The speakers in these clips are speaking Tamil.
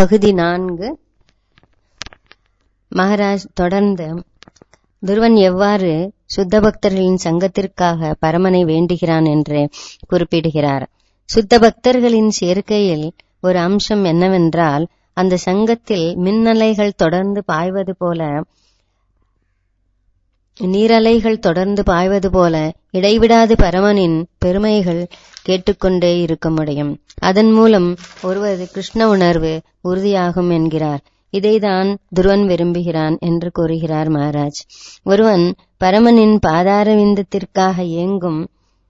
பகுதி நான்கு மகாராஜ் தொடர்ந்து துருவன் எவ்வாறு சுத்த பக்தர்களின் சங்கத்திற்காக பரமனை வேண்டுகிறான் என்று குறிப்பிடுகிறார் சுத்த பக்தர்களின் சேர்க்கையில் ஒரு அம்சம் என்னவென்றால் அந்த சங்கத்தில் மின்னலைகள் தொடர்ந்து பாய்வது போல நீரலைகள் தொடர்ந்து பாய்வது போல இடைவிடாது பரமனின் பெருமைகள் கேட்டுக்கொண்டே இருக்க முடியும் அதன் மூலம் ஒருவரது கிருஷ்ண உணர்வு உறுதியாகும் என்கிறார் இதைதான் துருவன் விரும்புகிறான் என்று கூறுகிறார் மகாராஜ் ஒருவன் பரமனின் பாதாரவிந்தத்திற்காக ஏங்கும்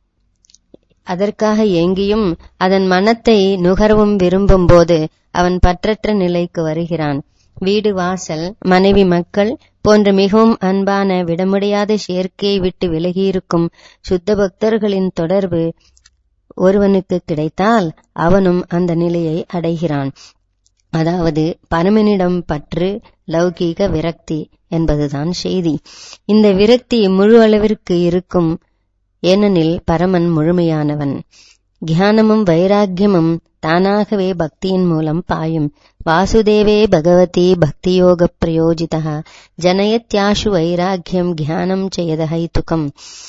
அதற்காக ஏங்கியும் அதன் மனத்தை நுகரவும் விரும்பும் போது அவன் பற்றற்ற நிலைக்கு வருகிறான் வீடு வாசல் மனைவி மக்கள் போன்ற மிகவும் அன்பான விடமுடியாத சேர்க்கையை விட்டு விலகியிருக்கும் சுத்த பக்தர்களின் தொடர்பு ஒருவனுக்கு கிடைத்தால் அவனும் அந்த நிலையை அடைகிறான் அதாவது பரமனிடம் பற்று லௌகீக விரக்தி என்பதுதான் செய்தி இந்த விரக்தி முழு அளவிற்கு இருக்கும் ஏனெனில் பரமன் முழுமையானவன் தியானமும் வைராக்கியமும் தானாகவே பக்தியின் மூலம் பாயும் வாசுதேவே பகவதி பக்தியோக பிரயோஜிதா ஜனயத்யாஷு வைராக்கியம் தியானம் செய்யதஹைத்துகம்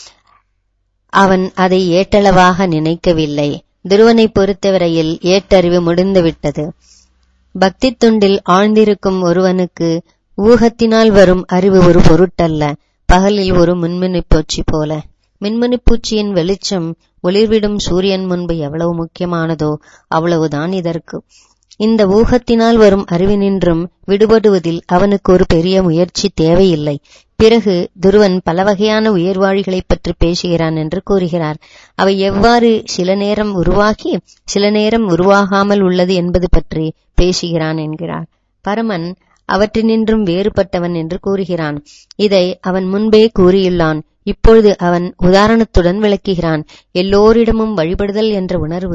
அவன் அதை ஏட்டளவாக நினைக்கவில்லை துருவனை பொறுத்தவரையில் ஏட்டறிவு முடிந்துவிட்டது பக்தி துண்டில் ஆழ்ந்திருக்கும் ஒருவனுக்கு ஊகத்தினால் வரும் அறிவு ஒரு பொருட்டல்ல பகலில் ஒரு மின்மினி பூச்சி போல மின்மினி பூச்சியின் வெளிச்சம் ஒளிர்விடும் சூரியன் முன்பு எவ்வளவு முக்கியமானதோ அவ்வளவுதான் இதற்கு இந்த ஊகத்தினால் வரும் அறிவினின்றும் விடுபடுவதில் அவனுக்கு ஒரு பெரிய முயற்சி தேவையில்லை பிறகு துருவன் பல வகையான உயர்வாழிகளைப் பற்றி பேசுகிறான் என்று கூறுகிறார் அவை எவ்வாறு சில நேரம் உருவாகி சில நேரம் உருவாகாமல் உள்ளது என்பது பற்றி பேசுகிறான் என்கிறார் பரமன் அவற்றினின்றும் வேறுபட்டவன் என்று கூறுகிறான் இதை அவன் முன்பே கூறியுள்ளான் இப்பொழுது அவன் உதாரணத்துடன் விளக்குகிறான் எல்லோரிடமும் வழிபடுதல் என்ற உணர்வு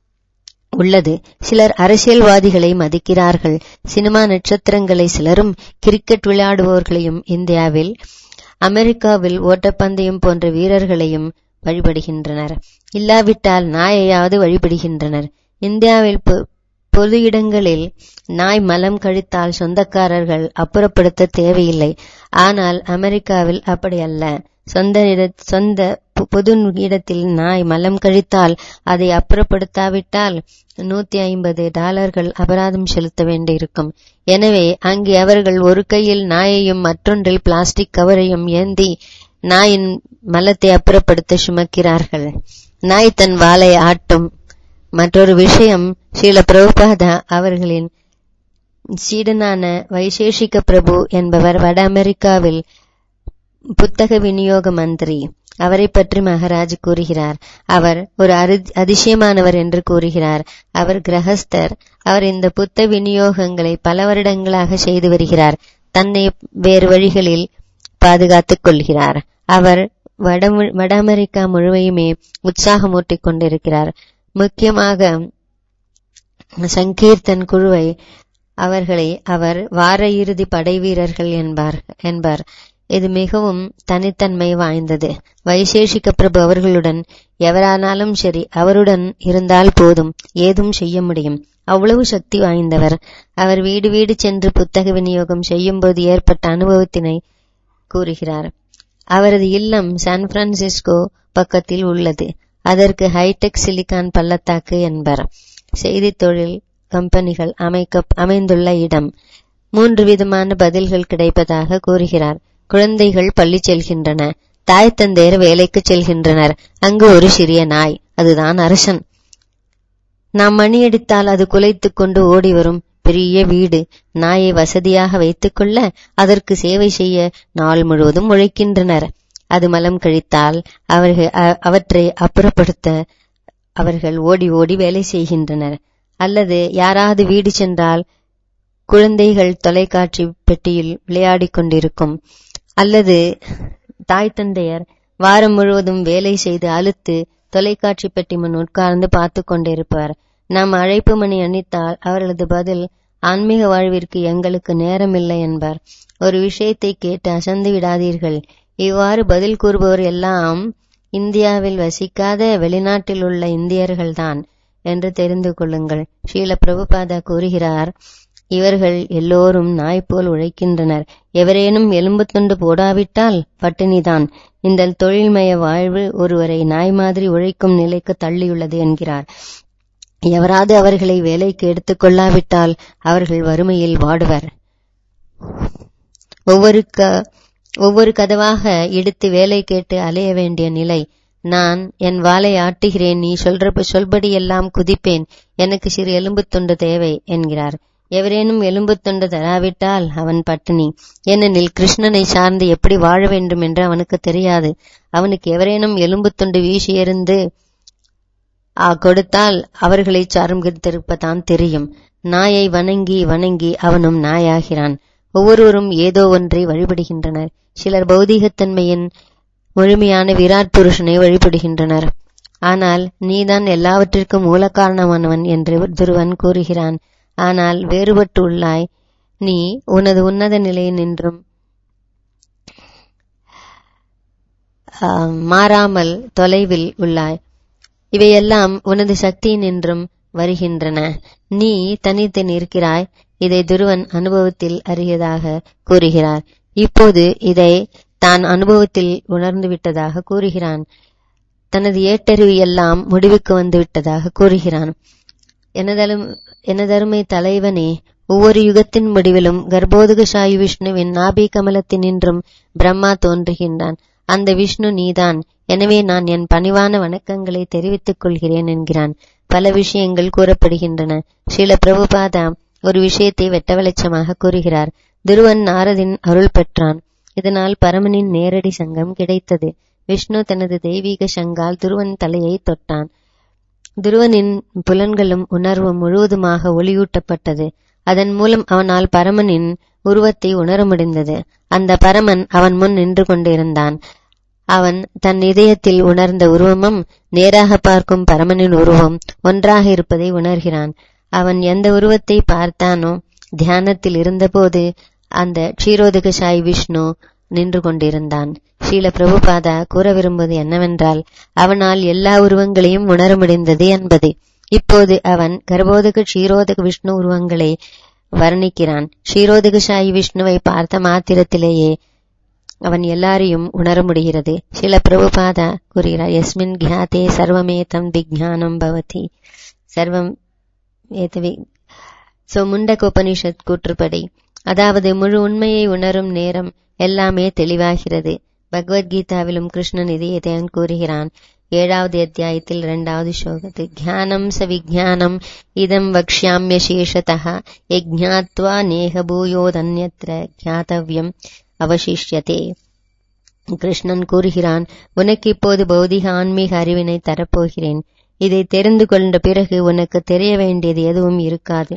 உள்ளது சிலர் அரசியல்வாதிகளை மதிக்கிறார்கள் சினிமா நட்சத்திரங்களை சிலரும் கிரிக்கெட் விளையாடுபவர்களையும் இந்தியாவில் அமெரிக்காவில் ஓட்டப்பந்தயம் போன்ற வீரர்களையும் வழிபடுகின்றனர் இல்லாவிட்டால் நாயையாவது வழிபடுகின்றனர் இந்தியாவில் பொது இடங்களில் நாய் மலம் கழித்தால் சொந்தக்காரர்கள் அப்புறப்படுத்த தேவையில்லை ஆனால் அமெரிக்காவில் அப்படி அல்ல சொந்த சொந்த பொது இடத்தில் நாய் மலம் கழித்தால் அதை அப்புறப்படுத்தாவிட்டால் நூத்தி ஐம்பது டாலர்கள் அபராதம் செலுத்த வேண்டியிருக்கும் எனவே அங்கே அவர்கள் ஒரு கையில் நாயையும் மற்றொன்றில் பிளாஸ்டிக் கவரையும் ஏந்தி நாயின் மலத்தை அப்புறப்படுத்த சுமக்கிறார்கள் நாய் தன் வாளை ஆட்டும் மற்றொரு விஷயம் ஸ்ரீல பிரபுபாதா அவர்களின் சீடனான வைசேஷிக பிரபு என்பவர் வட அமெரிக்காவில் புத்தக விநியோக மந்திரி அவரை பற்றி மகாராஜ் கூறுகிறார் அவர் ஒரு அதிசயமானவர் என்று கூறுகிறார் அவர் கிரகஸ்தர் அவர் இந்த புத்த விநியோகங்களை பல வருடங்களாக செய்து வருகிறார் தன்னை வேறு வழிகளில் பாதுகாத்துக் கொள்கிறார் அவர் வட வட அமெரிக்கா முழுமையுமே உற்சாகமூட்டிக் கொண்டிருக்கிறார் முக்கியமாக சங்கீர்த்தன் குழுவை அவர்களை அவர் வார இறுதி படை வீரர்கள் என்பார் என்பார் இது மிகவும் தனித்தன்மை வாய்ந்தது வைசேஷிக பிரபு அவர்களுடன் எவரானாலும் சரி அவருடன் இருந்தால் போதும் ஏதும் செய்ய முடியும் அவ்வளவு சக்தி வாய்ந்தவர் அவர் வீடு வீடு சென்று புத்தக விநியோகம் செய்யும்போது ஏற்பட்ட அனுபவத்தினை கூறுகிறார் அவரது இல்லம் சான் பிரான்சிஸ்கோ பக்கத்தில் உள்ளது அதற்கு ஹைடெக் சிலிகான் பள்ளத்தாக்கு என்பர் செய்தி தொழில் கம்பெனிகள் அமைக்க அமைந்துள்ள இடம் மூன்று விதமான பதில்கள் கிடைப்பதாக கூறுகிறார் குழந்தைகள் பள்ளி செல்கின்றன தாய் தந்தையர் வேலைக்கு செல்கின்றனர் அங்கு ஒரு சிறிய நாய் அதுதான் அரசன் நாம் மணியடித்தால் அது குலைத்துக் கொண்டு ஓடி வரும் பெரிய வீடு நாயை வசதியாக வைத்துக்கொள்ள அதற்கு சேவை செய்ய நாள் முழுவதும் உழைக்கின்றனர் அது மலம் கழித்தால் அவர்கள் அவற்றை அப்புறப்படுத்த அவர்கள் ஓடி ஓடி வேலை செய்கின்றனர் அல்லது யாராவது வீடு சென்றால் குழந்தைகள் தொலைக்காட்சி பெட்டியில் விளையாடிக் கொண்டிருக்கும் அல்லது தாய் தந்தையர் வாரம் முழுவதும் வேலை செய்து அழுத்து தொலைக்காட்சி பெட்டி முன் உட்கார்ந்து பார்த்து கொண்டிருப்பார் நாம் அழைப்பு மணி அணித்தால் அவர்களது பதில் ஆன்மீக வாழ்விற்கு எங்களுக்கு நேரமில்லை என்பார் ஒரு விஷயத்தை கேட்டு அசந்து விடாதீர்கள் இவ்வாறு பதில் கூறுபவர் எல்லாம் இந்தியாவில் வசிக்காத வெளிநாட்டில் உள்ள இந்தியர்கள்தான் என்று தெரிந்து கொள்ளுங்கள் ஸ்ரீல பிரபுபாதா கூறுகிறார் இவர்கள் எல்லோரும் நாய் போல் உழைக்கின்றனர் எவரேனும் எலும்பு துண்டு போடாவிட்டால் பட்டினிதான் இந்த தொழில்மய வாழ்வு ஒருவரை நாய் மாதிரி உழைக்கும் நிலைக்கு தள்ளியுள்ளது என்கிறார் எவராது அவர்களை வேலைக்கு எடுத்துக் கொள்ளாவிட்டால் அவர்கள் வறுமையில் வாடுவர் ஒவ்வொரு க ஒவ்வொரு கதவாக இடித்து வேலை கேட்டு அலைய வேண்டிய நிலை நான் என் வாளை ஆட்டுகிறேன் நீ சொல்ற சொல்படி எல்லாம் குதிப்பேன் எனக்கு சிறு எலும்புத் துண்டு தேவை என்கிறார் எவரேனும் எலும்புத் துண்டு தராவிட்டால் அவன் பட்டினி ஏனெனில் கிருஷ்ணனை சார்ந்து எப்படி வாழ வேண்டும் என்று அவனுக்கு தெரியாது அவனுக்கு எவரேனும் எலும்புத் துண்டு வீசி எறிந்து ஆ, கொடுத்தால் அவர்களை சார்ந்திருப்பதான் தெரியும் நாயை வணங்கி வணங்கி அவனும் நாயாகிறான் ஒவ்வொருவரும் ஏதோ ஒன்றை வழிபடுகின்றனர் சிலர் பௌதீகத்தன்மையின் முழுமையான விராட் புருஷனை வழிபடுகின்றனர் ஆனால் நீதான் எல்லாவற்றிற்கும் மூல காரணமானவன் என்று துருவன் கூறுகிறான் ஆனால் வேறுபட்டு உள்ளாய் நீ உனது உன்னத நிலையில் நின்றும் ஆ, மாறாமல் தொலைவில் உள்ளாய் இவையெல்லாம் உனது சக்தியினின்றும் வருகின்றன நீ தனித்து நிற்கிறாய் இதை துருவன் அனுபவத்தில் அறியதாக கூறுகிறார் இப்போது இதை தான் அனுபவத்தில் உணர்ந்து விட்டதாக கூறுகிறான் தனது ஏட்டறிவு எல்லாம் முடிவுக்கு வந்து விட்டதாக கூறுகிறான் எனதலும் எனதருமை தலைவனே ஒவ்வொரு யுகத்தின் முடிவிலும் கர்ப்போதக சாயு விஷ்ணுவின் நாபி கமலத்தினின்றும் பிரம்மா தோன்றுகின்றான் அந்த விஷ்ணு நீதான் எனவே நான் என் பணிவான வணக்கங்களை தெரிவித்துக் கொள்கிறேன் என்கிறான் பல விஷயங்கள் கூறப்படுகின்றன ஸ்ரீல பிரபுபாதா ஒரு விஷயத்தை வெட்ட வெளிச்சமாக கூறுகிறார் துருவன் நாரதின் அருள் பெற்றான் இதனால் பரமனின் நேரடி சங்கம் கிடைத்தது விஷ்ணு தனது தெய்வீக சங்கால் துருவன் தலையை தொட்டான் துருவனின் புலன்களும் உணர்வும் முழுவதுமாக ஒளியூட்டப்பட்டது அதன் மூலம் அவனால் பரமனின் உருவத்தை உணர முடிந்தது அந்த பரமன் அவன் முன் நின்று கொண்டிருந்தான் அவன் தன் இதயத்தில் உணர்ந்த உருவமும் நேராக பார்க்கும் பரமனின் உருவம் ஒன்றாக இருப்பதை உணர்கிறான் அவன் எந்த உருவத்தை பார்த்தானோ தியானத்தில் இருந்தபோது அந்த க்ஷீரோதக சாய் விஷ்ணு நின்று கொண்டிருந்தான் ஸ்ரீல பிரபுபாதா கூற விரும்புவது என்னவென்றால் அவனால் எல்லா உருவங்களையும் உணர முடிந்தது என்பது இப்போது அவன் கர்ப்போதக க்ஷீரோதக விஷ்ணு உருவங்களை வர்ணிக்கிறான் க்ஷீரோதக சாயி விஷ்ணுவை பார்த்த மாத்திரத்திலேயே அவன் எல்லாரையும் உணர முடிகிறது சில பிரபுபாதா கூறுகிறார் எஸ்மின் கியாதே சர்வமேதம் விஜானம் பவதி சர்வம் ஏதவி சோ முண்டக உபனிஷத் கூற்றுப்படி அதாவது முழு உண்மையை உணரும் நேரம் எல்லாமே தெளிவாகிறது பகவத்கீதாவிலும் கிருஷ்ணன் இதையதான் கூறுகிறான் ஏழாவது அத்தியாயத்தில் இரண்டாவது ஸ்லோகத்து ஞானம் ச விஜானம் இதம் வக்ஷ்யாமிய சேஷதா யஜ்ஞாத்வா நேகபூயோதன்யத்ர ஜாத்தவ்யம் அவசிஷ்யதே கிருஷ்ணன் கூறுகிறான் உனக்கு இப்போது பௌதிக ஆன்மீக அறிவினை தரப்போகிறேன் இதை தெரிந்து கொண்ட பிறகு உனக்கு தெரிய வேண்டியது எதுவும் இருக்காது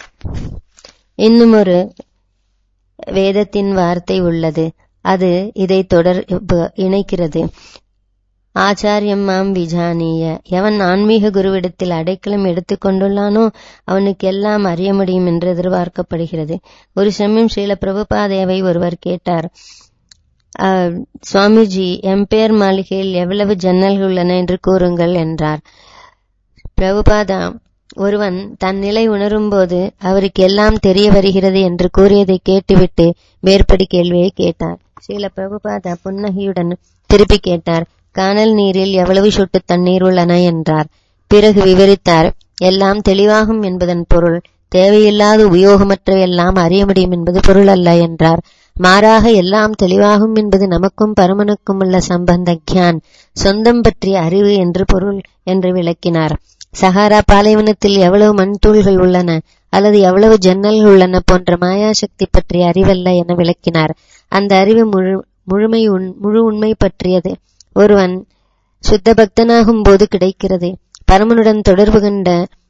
இன்னும் ஒரு வேதத்தின் வார்த்தை உள்ளது அது இதை தொடர் இணைக்கிறது ஆச்சாரியம் மாம் விஜானிய எவன் ஆன்மீக குருவிடத்தில் அடைக்கலம் எடுத்துக்கொண்டுள்ளானோ அவனுக்கு எல்லாம் அறிய முடியும் என்று எதிர்பார்க்கப்படுகிறது ஒரு சமயம் ஸ்ரீல பிரபுபாதேவை ஒருவர் கேட்டார் "ஆஹ், சுவாமிஜி எம்பேர் மாளிகையில் எவ்வளவு ஜன்னல்கள் உள்ளன என்று கூறுங்கள் என்றார் பிரபுபாதா ஒருவன் தன் நிலை உணரும்போது அவருக்கு எல்லாம் தெரிய வருகிறது என்று கூறியதை கேட்டுவிட்டு மேற்படி கேள்வியை கேட்டார் ஸ்ரீல பிரபுபாதா புன்னகையுடன் திருப்பி கேட்டார் கானல் நீரில் எவ்வளவு சொட்டு தண்ணீர் உள்ளன என்றார் பிறகு விவரித்தார் எல்லாம் தெளிவாகும் என்பதன் பொருள் தேவையில்லாத உபயோகமற்ற எல்லாம் அறிய முடியும் என்பது பொருள் அல்ல என்றார் மாறாக எல்லாம் தெளிவாகும் என்பது நமக்கும் பரமனுக்கும் உள்ள சம்பந்த கியான் சொந்தம் பற்றிய அறிவு என்று பொருள் என்று விளக்கினார் சஹாரா பாலைவனத்தில் எவ்வளவு மண்தூள்கள் உள்ளன அல்லது எவ்வளவு ஜன்னல்கள் உள்ளன போன்ற மாயாசக்தி பற்றிய அறிவல்ல என விளக்கினார் அந்த அறிவு முழு முழுமை உண்- முழு உண்மை பற்றியது ஒருவன் சுத்த பக்தனாகும் போது கிடைக்கிறது பரமனுடன் தொடர்பு கண்ட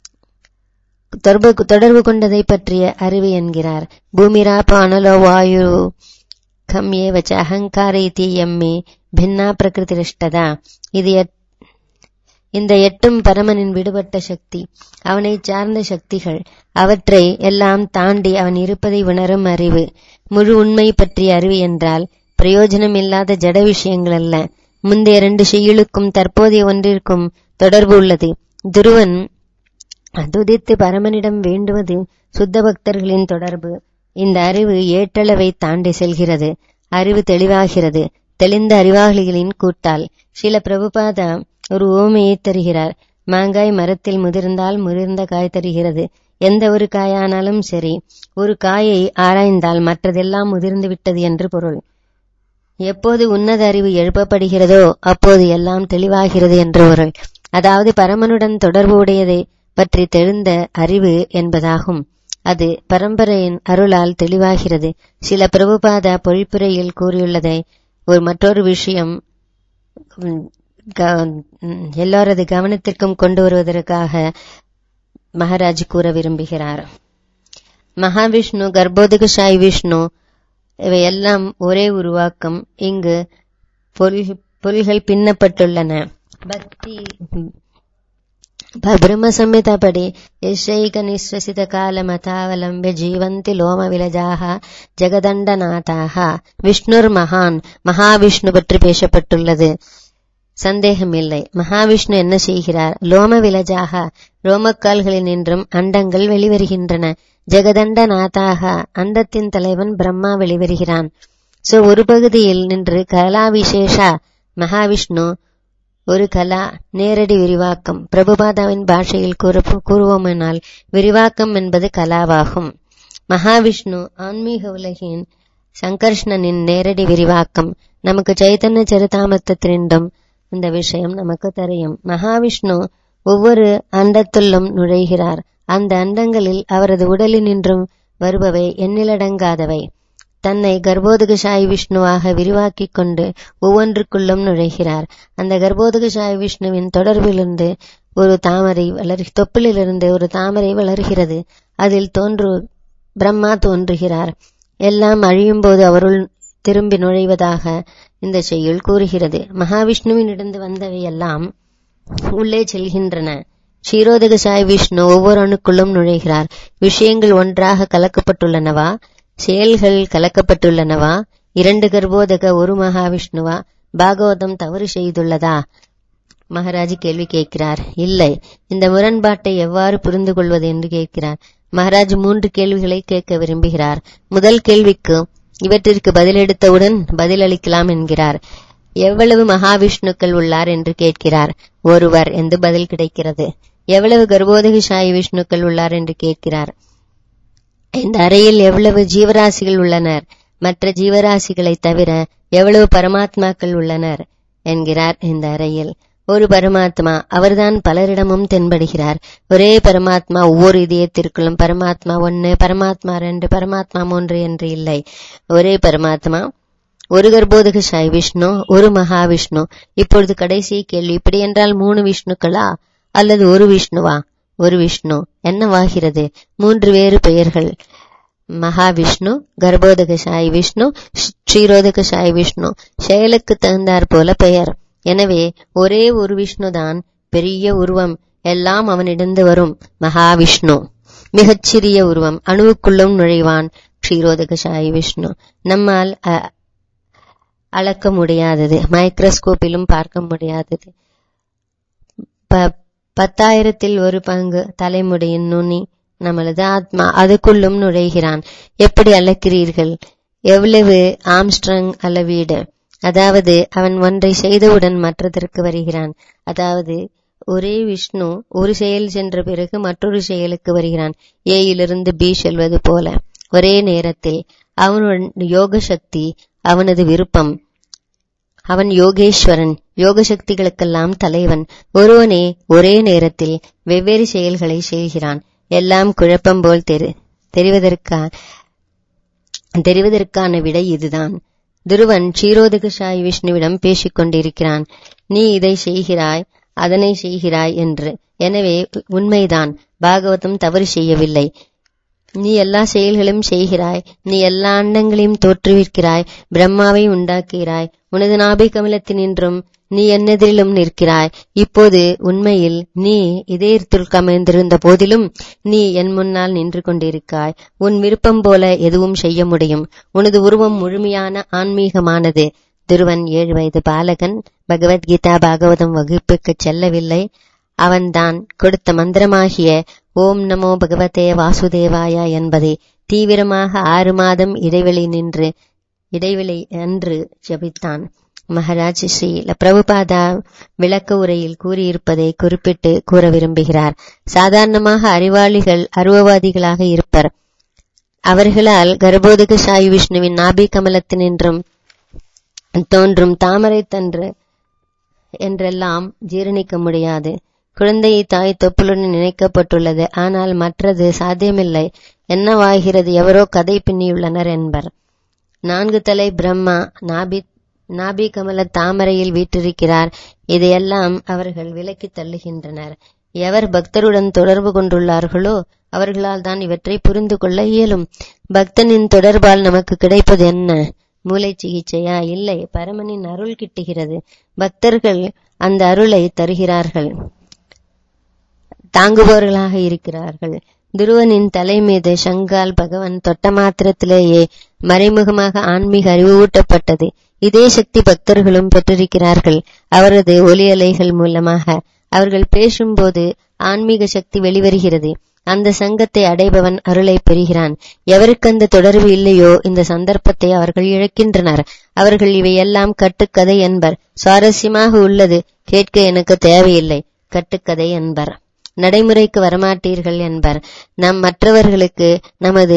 தொடர்பு தொடர்பு கொண்டதை பற்றிய அறிவு என்கிறார் பூமிராப அனலோ வாயு கம் ஏவச்ச அகங்கார இதி எம்மே பின்னா பிரகிருதிரிஷ்டதா இது எட்- இந்த எட்டும் பரமனின் விடுபட்ட சக்தி அவனை சார்ந்த சக்திகள் அவற்றை எல்லாம் தாண்டி அவன் இருப்பதை உணரும் அறிவு முழு உண்மை பற்றிய அறிவு என்றால் பிரயோஜனம் இல்லாத ஜட விஷயங்கள் அல்ல முந்தைய இரண்டு செய்யுளுக்கும் தற்போதைய ஒன்றிற்கும் தொடர்பு உள்ளது துருவன் துதித்து பரமனிடம் வேண்டுவது சுத்த பக்தர்களின் தொடர்பு இந்த அறிவு ஏற்றளவை தாண்டி செல்கிறது அறிவு தெளிவாகிறது தெளிந்த அறிவாளிகளின் கூட்டால் சில பிரபுபாதா ஒரு ஓமையை தருகிறார் மாங்காய் மரத்தில் முதிர்ந்தால் முதிர்ந்த காய் தருகிறது எந்த ஒரு காயானாலும் சரி ஒரு காயை ஆராய்ந்தால் மற்றதெல்லாம் முதிர்ந்து விட்டது என்று பொருள் எப்போது உன்னத அறிவு எழுப்பப்படுகிறதோ அப்போது எல்லாம் தெளிவாகிறது என்று பொருள் அதாவது பரமனுடன் தொடர்பு உடையதை பற்றி தெரிந்த அறிவு என்பதாகும் அது பரம்பரையின் அருளால் தெளிவாகிறது சில பிரபுபாத பொழிப்புரையில் கூறியுள்ளதை ஒரு மற்றொரு விஷயம் எல்லோரது கவனத்திற்கும் கொண்டு வருவதற்காக மகாராஜ் கூற விரும்புகிறார் மகாவிஷ்ணு கர்ப்போதக சாய் விஷ்ணு இவையெல்லாம் ஒரே உருவாக்கம் இங்கு பொருள்கள் பின்னப்பட்டுள்ளன பக்தி ಬ್ರಹ್ಮ ಸಂಹಿತಾ ಪಡಿ ಯಶೈಕ ನಿಶ್ವಸಿತ ಕಾಲ ಮತಾವಲಂಬ್ಯ ಜೀವಂತಿ ಲೋಮ ವಿಲಜಾಹ ஜெகதண்டநாதாக விஷ்ணுர் மகான் மகாவிஷ்ணு பற்றி பேசப்பட்டுள்ளது சந்தேகமில்லை மகாவிஷ்ணு என்ன செய்கிறார் லோம விலஜாக ரோமக்கால்களில் நின்றும் அண்டங்கள் வெளிவருகின்றன ஜெகதண்டநாதாக அண்டத்தின் தலைவன் பிரம்மா வெளிவருகிறான் சோ ஒரு பகுதியில் நின்று கலா விசேஷா மகாவிஷ்ணு ஒரு கலா நேரடி விரிவாக்கம் பிரபுபாதாவின் பாஷையில் கூறுவோமெனால் விரிவாக்கம் என்பது கலாவாகும் மகாவிஷ்ணு ஆன்மீக உலகின் சங்கர்ஷ்ணனின் நேரடி விரிவாக்கம் நமக்கு சைத்தன்ய சரிதாமத்தினின்றும் இந்த விஷயம் நமக்கு தெரியும் மகாவிஷ்ணு ஒவ்வொரு அண்டத்துள்ளும் நுழைகிறார் அந்த அண்டங்களில் அவரது உடலினின்றும் வருபவை எண்ணிலடங்காதவை தன்னை கர்ப்போதக சாய் விஷ்ணுவாக விரிவாக்கிக் கொண்டு ஒவ்வொன்றுக்குள்ளும் நுழைகிறார் அந்த கர்ப்போதக சாய் விஷ்ணுவின் தொடர்பிலிருந்து ஒரு தாமரை வளர் தொப்பிலிருந்து ஒரு தாமரை வளர்கிறது அதில் தோன்று பிரம்மா தோன்றுகிறார் எல்லாம் அழியும் போது அவருள் திரும்பி நுழைவதாக இந்த செய்யுள் கூறுகிறது மகாவிஷ்ணுவினிடந்து வந்தவை எல்லாம் உள்ளே செல்கின்றன ஷீரோதக சாய் விஷ்ணு ஒவ்வொரு அணுக்குள்ளும் நுழைகிறார் விஷயங்கள் ஒன்றாக கலக்கப்பட்டுள்ளனவா செயல்கள் கலக்கப்பட்டுள்ளனவா இரண்டு கர்ப்போதக ஒரு மகாவிஷ்ணுவா பாகவதம் தவறு செய்துள்ளதா மகாராஜ் கேள்வி கேட்கிறார் இல்லை இந்த முரண்பாட்டை எவ்வாறு புரிந்து கொள்வது என்று கேட்கிறார் மகாராஜ் மூன்று கேள்விகளை கேட்க விரும்புகிறார் முதல் கேள்விக்கு இவற்றிற்கு பதிலெடுத்தவுடன் பதிலளிக்கலாம் என்கிறார் எவ்வளவு மகாவிஷ்ணுக்கள் உள்ளார் என்று கேட்கிறார் ஒருவர் என்று பதில் கிடைக்கிறது எவ்வளவு கர்ப்போதக சாய் விஷ்ணுக்கள் உள்ளார் என்று கேட்கிறார் இந்த அறையில் எவ்வளவு ஜீவராசிகள் உள்ளனர் மற்ற ஜீவராசிகளை தவிர எவ்வளவு பரமாத்மாக்கள் உள்ளனர் என்கிறார் இந்த அறையில் ஒரு பரமாத்மா அவர்தான் பலரிடமும் தென்படுகிறார் ஒரே பரமாத்மா ஒவ்வொரு இதயத்திற்குள்ளும் பரமாத்மா ஒன்னு பரமாத்மா ரெண்டு பரமாத்மா மூன்று என்று இல்லை ஒரே பரமாத்மா ஒரு கர்ப்போதக சாய் விஷ்ணு ஒரு மகாவிஷ்ணு இப்பொழுது கடைசி கேள்வி இப்படி என்றால் மூணு விஷ்ணுக்களா அல்லது ஒரு விஷ்ணுவா ஒரு விஷ்ணு என்னவாகிறது மூன்று வேறு பெயர்கள் மகாவிஷ்ணு கர்ப்போதக சாய் விஷ்ணு ஸ்ரீரோதக சாய் விஷ்ணு செயலுக்கு தகுந்தாற் போல பெயர் எனவே ஒரே ஒரு விஷ்ணுதான் பெரிய உருவம் எல்லாம் அவனிடந்து வரும் மகாவிஷ்ணு மிகச்சிறிய உருவம் அணுவுக்குள்ளும் நுழைவான் ஸ்ரீரோதக சாய் விஷ்ணு நம்மால் அளக்க முடியாதது மைக்ரோஸ்கோப்பிலும் பார்க்க முடியாதது பத்தாயிரத்தில் ஒரு பங்கு தலைமுடியின் நுனி நம்மளது ஆத்மா அதுக்குள்ளும் நுழைகிறான் எப்படி அளக்கிறீர்கள் எவ்வளவு ஆம்ஸ்ட்ரங் அளவீடு அதாவது அவன் ஒன்றை செய்தவுடன் மற்றதற்கு வருகிறான் அதாவது ஒரே விஷ்ணு ஒரு செயல் சென்ற பிறகு மற்றொரு செயலுக்கு வருகிறான் ஏயிலிருந்து பி செல்வது போல ஒரே நேரத்தில் அவனுடன் யோக சக்தி அவனது விருப்பம் அவன் யோகேஸ்வரன் யோக சக்திகளுக்கெல்லாம் தலைவன் ஒருவனே ஒரே நேரத்தில் வெவ்வேறு செயல்களை செய்கிறான் எல்லாம் குழப்பம் போல் தெரி தெரிவதற்கா தெரிவதற்கான விடை இதுதான் துருவன் க்ஷீரோதக சாய் விஷ்ணுவிடம் பேசிக் கொண்டிருக்கிறான் நீ இதை செய்கிறாய் அதனை செய்கிறாய் என்று எனவே உண்மைதான் பாகவதம் தவறு செய்யவில்லை நீ எல்லா செயல்களும் செய்கிறாய் நீ எல்லா அண்டங்களையும் தோற்றுவிக்கிறாய் பிரம்மாவை உண்டாக்குகிறாய் உனது நாபி கமலத்தினின்றும் நீ என்னெதிரிலும் நிற்கிறாய் இப்போது உண்மையில் நீ இதயத்திற்கு அமைந்திருந்த போதிலும் நீ என் முன்னால் நின்று கொண்டிருக்காய் உன் விருப்பம் போல எதுவும் செய்ய முடியும் உனது உருவம் முழுமையான ஆன்மீகமானது துருவன் ஏழு வயது பாலகன் பகவத்கீதா பாகவதம் வகுப்புக்கு செல்லவில்லை அவன்தான் கொடுத்த மந்திரமாகிய ஓம் நமோ பகவதே வாசுதேவாய என்பதை தீவிரமாக ஆறு மாதம் இடைவெளி நின்று இடைவெளி அன்று ஜபித்தான் மகாராஜ் ஸ்ரீ பிரபுபாதா விளக்க உரையில் கூறியிருப்பதை குறிப்பிட்டு கூற விரும்புகிறார் சாதாரணமாக அறிவாளிகள் அருவவாதிகளாக இருப்பர் அவர்களால் கர்ப்போதக சாயு விஷ்ணுவின் நாபி கமலத்தினின்றும் தோன்றும் தாமரை தன்று என்றெல்லாம் ஜீரணிக்க முடியாது குழந்தையை தாய் தொப்புளுடன் இணைக்கப்பட்டுள்ளது ஆனால் மற்றது சாத்தியமில்லை என்னவாகிறது எவரோ கதை பின்னியுள்ளனர் என்பர் நான்கு தலை பிரம்மா நாபி நாபி கமல தாமரையில் வீற்றிருக்கிறார் இதையெல்லாம் அவர்கள் விலக்கி தள்ளுகின்றனர் எவர் பக்தருடன் தொடர்பு கொண்டுள்ளார்களோ அவர்களால் தான் இவற்றை புரிந்து கொள்ள இயலும் பக்தனின் தொடர்பால் நமக்கு கிடைப்பது என்ன மூளை சிகிச்சையா இல்லை பரமனின் அருள் கிட்டுகிறது பக்தர்கள் அந்த அருளை தருகிறார்கள் தாங்குபவர்களாக இருக்கிறார்கள் துருவனின் தலை மீது சங்கால் பகவான் தொட்ட மாத்திரத்திலேயே மறைமுகமாக ஆன்மீக அறிவு ஊட்டப்பட்டது இதே சக்தி பக்தர்களும் பெற்றிருக்கிறார்கள் அவரது ஒலி அலைகள் மூலமாக அவர்கள் பேசும்போது ஆன்மீக சக்தி வெளிவருகிறது அந்த சங்கத்தை அடைபவன் அருளை பெறுகிறான் எவருக்கு அந்த தொடர்பு இல்லையோ இந்த சந்தர்ப்பத்தை அவர்கள் இழக்கின்றனர் அவர்கள் இவையெல்லாம் கட்டுக்கதை என்பர் சுவாரஸ்யமாக உள்ளது கேட்க எனக்கு தேவையில்லை கட்டுக்கதை என்பர் நடைமுறைக்கு வரமாட்டீர்கள் என்பர் நம் மற்றவர்களுக்கு நமது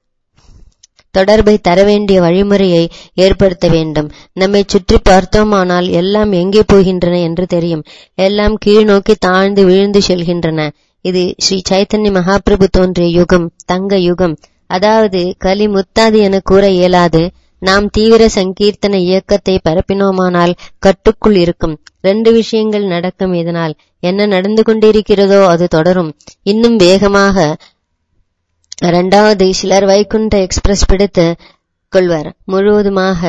தொடர்பை தர வேண்டிய வழிமுறையை ஏற்படுத்த வேண்டும் நம்மை சுற்றி பார்த்தோமானால் எல்லாம் எங்கே போகின்றன என்று தெரியும் எல்லாம் கீழ் நோக்கி தாழ்ந்து விழுந்து செல்கின்றன இது ஸ்ரீ சைத்தன்ய மகாபிரபு தோன்றிய யுகம் தங்க யுகம் அதாவது கலி முத்தாது என கூற இயலாது நாம் தீவிர சங்கீர்த்தன இயக்கத்தை பரப்பினோமானால் கட்டுக்குள் இருக்கும் ரெண்டு விஷயங்கள் நடக்கும் இதனால் என்ன நடந்து கொண்டிருக்கிறதோ அது தொடரும் இன்னும் வேகமாக இரண்டாவது சிலர் வைகுண்ட எக்ஸ்பிரஸ் பிடித்து கொள்வர் முழுவதுமாக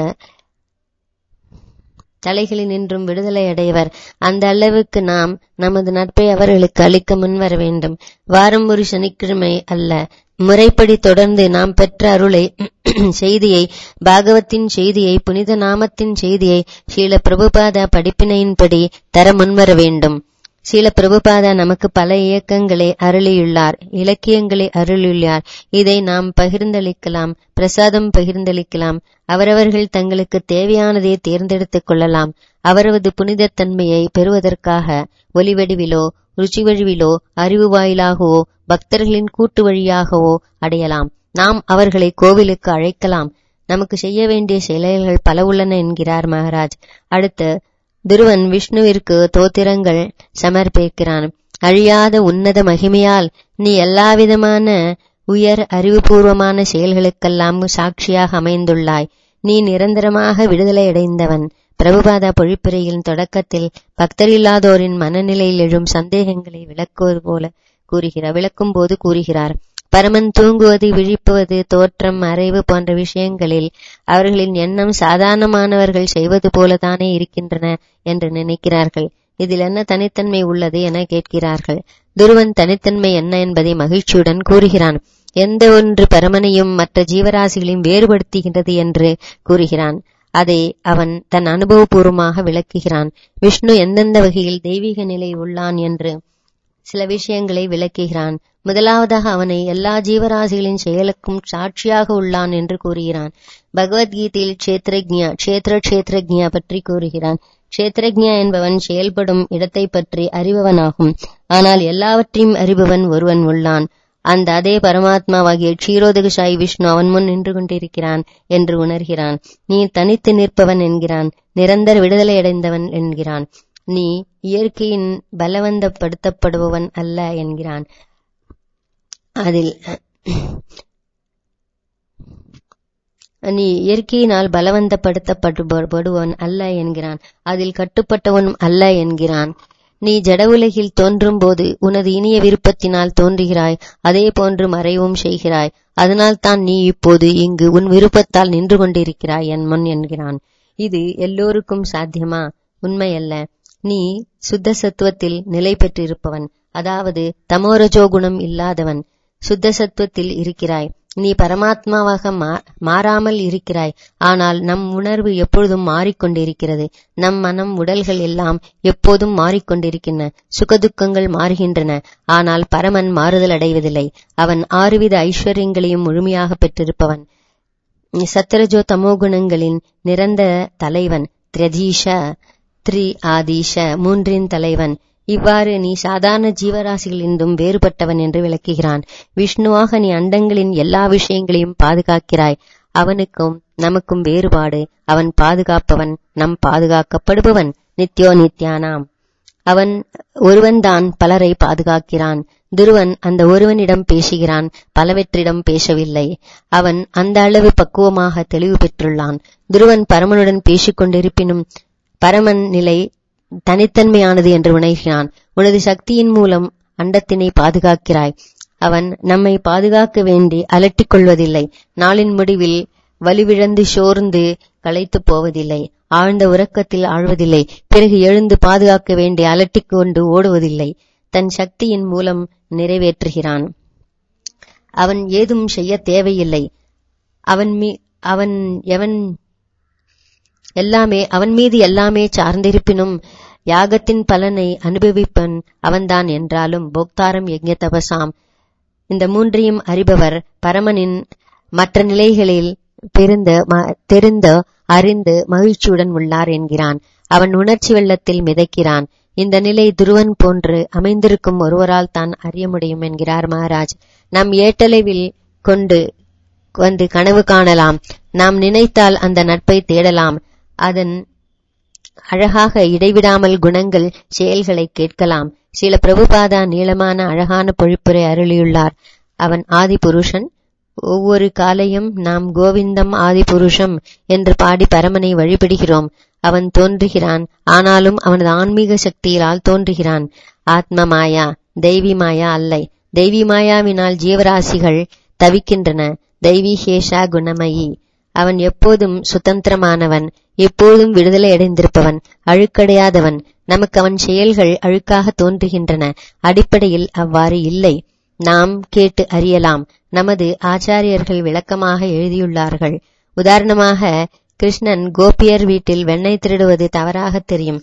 தலைகளினின்றும் விடுதலை அடைவர் அந்த அளவுக்கு நாம் நமது நட்பை அவர்களுக்கு அளிக்க முன்வர வேண்டும் வாரம் ஒரு சனிக்கிழமை அல்ல முறைப்படி தொடர்ந்து நாம் பெற்ற அருளை செய்தியை பாகவத்தின் செய்தியை புனித நாமத்தின் செய்தியை ஸ்ரீல பிரபுபாதா படிப்பினையின்படி தர முன்வர வேண்டும் சீல பிரபுபாதா நமக்கு பல இயக்கங்களை அருளியுள்ளார் இலக்கியங்களை அருளியுள்ளார் இதை நாம் பகிர்ந்தளிக்கலாம் பிரசாதம் பகிர்ந்தளிக்கலாம் அவரவர்கள் தங்களுக்கு தேவையானதை தேர்ந்தெடுத்துக் கொள்ளலாம் அவரது புனிதத்தன்மையை பெறுவதற்காக ஒலிவடிவிலோ ருச்சி வழிவிலோ அறிவு வாயிலாகவோ பக்தர்களின் கூட்டு வழியாகவோ அடையலாம் நாம் அவர்களை கோவிலுக்கு அழைக்கலாம் நமக்கு செய்ய வேண்டிய செயல்கள் பல உள்ளன என்கிறார் மகாராஜ் அடுத்து துருவன் விஷ்ணுவிற்கு தோத்திரங்கள் சமர்ப்பிக்கிறான் அழியாத உன்னத மகிமையால் நீ எல்லாவிதமான உயர் அறிவுபூர்வமான செயல்களுக்கெல்லாம் சாட்சியாக அமைந்துள்ளாய் நீ நிரந்தரமாக விடுதலை அடைந்தவன் பிரபுபாதா பொழிப்புரையின் தொடக்கத்தில் பக்தரில்லாதோரின் மனநிலையில் எழும் சந்தேகங்களை விளக்குவது போல கூறுகிறார் விளக்கும் போது கூறுகிறார் பரமன் தூங்குவது விழிப்புவது தோற்றம் மறைவு போன்ற விஷயங்களில் அவர்களின் எண்ணம் சாதாரணமானவர்கள் செய்வது போலதானே இருக்கின்றன என்று நினைக்கிறார்கள் இதில் என்ன தனித்தன்மை உள்ளது என கேட்கிறார்கள் துருவன் தனித்தன்மை என்ன என்பதை மகிழ்ச்சியுடன் கூறுகிறான் எந்த ஒன்று பரமனையும் மற்ற ஜீவராசிகளையும் வேறுபடுத்துகின்றது என்று கூறுகிறான் அதை அவன் தன் அனுபவபூர்வமாக விளக்குகிறான் விஷ்ணு எந்தெந்த வகையில் தெய்வீக நிலை உள்ளான் என்று சில விஷயங்களை விளக்குகிறான் முதலாவதாக அவனை எல்லா ஜீவராசிகளின் செயலுக்கும் சாட்சியாக உள்ளான் என்று கூறுகிறான் பகவத்கீதையில் கஷேத்திரஜ்யா கஷேத்திர கஷேத்திரஜ்யா பற்றி கூறுகிறான் கஷேத்திரஜ்யா என்பவன் செயல்படும் இடத்தை பற்றி அறிபவனாகும் ஆனால் எல்லாவற்றையும் அறிபவன் ஒருவன் உள்ளான் அந்த அதே பரமாத்மாவாகிய க்ஷீரோதகசாயி விஷ்ணு அவன் முன் நின்று கொண்டிருக்கிறான் என்று உணர்கிறான் நீ தனித்து நிற்பவன் என்கிறான் நிரந்தர விடுதலை அடைந்தவன் என்கிறான் நீ இயற்கையின் பலவந்தப்படுத்தப்படுபவன் அல்ல என்கிறான் அதில் நீ இயற்கையினால் பலவந்தப்படுத்தப்படுபவன் அல்ல என்கிறான் அதில் கட்டுப்பட்டவனும் அல்ல என்கிறான் நீ ஜட உலகில் தோன்றும் போது உனது இனிய விருப்பத்தினால் தோன்றுகிறாய் அதே போன்று மறைவும் செய்கிறாய் அதனால் தான் நீ இப்போது இங்கு உன் விருப்பத்தால் நின்று கொண்டிருக்கிறாய் என் முன் என்கிறான் இது எல்லோருக்கும் சாத்தியமா உண்மையல்ல நீ சுத்த சத்துவத்தில் நிலை பெற்றிருப்பவன் அதாவது தமோரஜோ குணம் இல்லாதவன் சுத்த சத்துவத்தில் இருக்கிறாய் நீ பரமாத்மாவாக மாறாமல் இருக்கிறாய் ஆனால் நம் உணர்வு எப்பொழுதும் மாறிக்கொண்டிருக்கிறது நம் மனம் உடல்கள் எல்லாம் எப்போதும் மாறிக்கொண்டிருக்கின்றன சுகதுக்கங்கள் மாறுகின்றன ஆனால் பரமன் மாறுதல் அடைவதில்லை அவன் ஆறுவித ஐஸ்வர்யங்களையும் முழுமையாக பெற்றிருப்பவன் சத்திரஜோ தமோ குணங்களின் நிரந்தர தலைவன் திரதீஷ த்ரி ஆதீஷ மூன்றின் தலைவன் இவ்வாறு நீ சாதாரண ஜீவராசிகளிலிருந்தும் வேறுபட்டவன் என்று விளக்குகிறான் விஷ்ணுவாக நீ அண்டங்களின் எல்லா விஷயங்களையும் பாதுகாக்கிறாய் அவனுக்கும் நமக்கும் வேறுபாடு அவன் பாதுகாப்பவன் நம் பாதுகாக்கப்படுபவன் நித்யோ நித்யானாம் அவன் ஒருவன்தான் பலரை பாதுகாக்கிறான் துருவன் அந்த ஒருவனிடம் பேசுகிறான் பலவற்றிடம் பேசவில்லை அவன் அந்த அளவு பக்குவமாக தெளிவு பெற்றுள்ளான் துருவன் பரமனுடன் பேசிக் கொண்டிருப்பினும் பரமன் நிலை தனித்தன்மையானது என்று உணர்கிறான் உனது சக்தியின் மூலம் அண்டத்தினை பாதுகாக்கிறாய் அவன் நம்மை பாதுகாக்க வேண்டி அலட்டிக் கொள்வதில்லை நாளின் முடிவில் வலுவிழந்து சோர்ந்து களைத்து போவதில்லை ஆழ்ந்த உறக்கத்தில் ஆழ்வதில்லை பிறகு எழுந்து பாதுகாக்க வேண்டி அலட்டிக் கொண்டு ஓடுவதில்லை தன் சக்தியின் மூலம் நிறைவேற்றுகிறான் அவன் ஏதும் செய்ய தேவையில்லை அவன் மீ அவன் எவன் எல்லாமே அவன் மீது எல்லாமே சார்ந்திருப்பினும் யாகத்தின் பலனை அனுபவிப்பன் அவன்தான் என்றாலும் போக்தாரம் யஜ்ய தபசாம் இந்த மூன்றையும் அறிபவர் பரமனின் மற்ற நிலைகளில் பெருந்த தெரிந்த அறிந்து மகிழ்ச்சியுடன் உள்ளார் என்கிறான் அவன் உணர்ச்சி வெள்ளத்தில் மிதக்கிறான் இந்த நிலை துருவன் போன்று அமைந்திருக்கும் ஒருவரால் தான் அறிய முடியும் என்கிறார் மகாராஜ் நம் ஏட்டளவில் கொண்டு வந்து கனவு காணலாம் நாம் நினைத்தால் அந்த நட்பை தேடலாம் அதன் அழகாக இடைவிடாமல் குணங்கள் செயல்களை கேட்கலாம் சில பிரபுபாதா நீளமான அழகான பொழிப்புரை அருளியுள்ளார் அவன் ஆதி புருஷன் ஒவ்வொரு காலையும் நாம் கோவிந்தம் ஆதி புருஷம் என்று பாடி பரமனை வழிபடுகிறோம் அவன் தோன்றுகிறான் ஆனாலும் அவனது ஆன்மீக சக்தியினால் தோன்றுகிறான் ஆத்ம மாயா தெய்வி மாயா அல்லை தெய்வி மாயாவினால் ஜீவராசிகள் தவிக்கின்றன தெய்வீகேஷா குணமயி அவன் எப்போதும் சுதந்திரமானவன் எப்போதும் விடுதலை அடைந்திருப்பவன் அழுக்கடையாதவன் நமக்கு அவன் செயல்கள் அழுக்காக தோன்றுகின்றன அடிப்படையில் அவ்வாறு இல்லை நாம் கேட்டு அறியலாம் நமது ஆச்சாரியர்கள் விளக்கமாக எழுதியுள்ளார்கள் உதாரணமாக கிருஷ்ணன் கோபியர் வீட்டில் வெண்ணெய் திருடுவது தவறாக தெரியும்